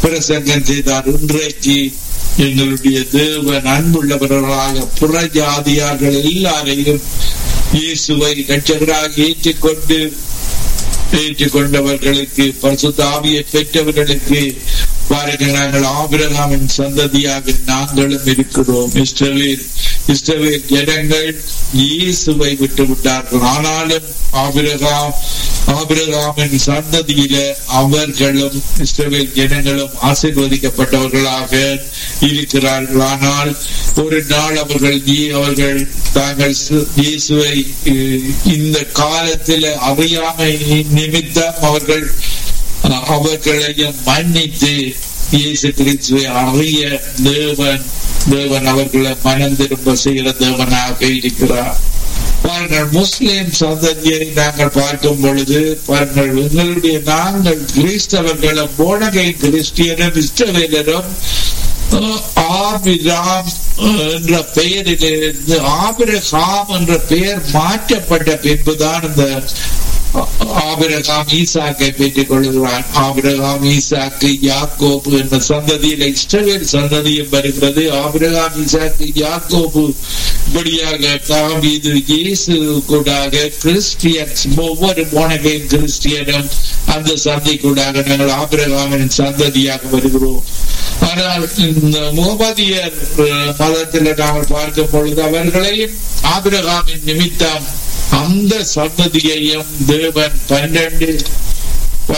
பிரசங்கம் செய்தார் இன்றைக்கு எங்களுடைய தேவன் அன்புள்ளவர்களாக புறஜாதியார்கள் எல்லாரையும் இயேசுவை ரட்சகராக ஏற்றுக்கொண்டு ஏற்றுக்கொண்டவர்களுக்கு பரிசுத்தாவியை பெற்றவர்களுக்கு பாருங்கள் நாங்கள் ஆபிரகாமின் சந்ததியாக நாங்களும் இருக்கிறோம் இஸ்ரவேல் இஸ்ரவேல் ஜனங்கள் இயேசுவை விட்டு விட்டார்கள் ஆனாலும் ஆபிரகாம் ஆபிரகாமின் சந்ததியில அவர்களும் இஸ்ரவேல் ஜனங்களும் ஆசீர்வதிக்கப்பட்டவர்களாக இருக்கிறார்கள் ஆனால் ஒரு நாள் அவர்கள் அவர்கள் தாங்கள் இயேசுவை இந்த காலத்தில் அறியாமை நிமித்தம் அவர்கள் அவர்களையும் மன்னித்து இயேசு கிறிஸ்துவை அறிய தேவன் தேவன் அவர்களை மனம் திரும்ப செய்கிற தேவனாக இருக்கிறார் பாருங்கள் முஸ்லிம் சந்ததியை நாங்கள் பார்க்கும் பொழுது பாருங்கள் எங்களுடைய நாங்கள் கிறிஸ்தவர்களும் போனகை கிறிஸ்டியனும் இஸ்ரவேலரும் ஆபிராம் என்ற பெயரிலிருந்து ஆபிரகாம் என்ற பெயர் மாற்றப்பட்ட பின்புதான் இந்த ஆபிரகாம் ஈசாக்கை பெற்றுக் கொள்கிறான் ஆபிரகாம் ஈசாக்கு யாக்கோபு என்ற சந்ததியில இஸ்ரவேல் சந்ததியும் வருகிறது ஆபிரகாம் ஈசாக்கு யாக்கோபு இப்படியாக தாவீது இயேசு கூடாக கிறிஸ்டியன்ஸ் ஒவ்வொரு போனகையும் கிறிஸ்டியனும் அந்த சந்தி கூடாக நாங்கள் ஆபிரகாமின் சந்ததியாக வருகிறோம் ஆனால் இந்த முகமதியர் மதத்தில் நாங்கள் பார்க்கும் பொழுது அவர்களையும் ஆபிரகாமின் நிமித்தம் அந்த சந்ததியையும் தேவன் பன்னெண்டு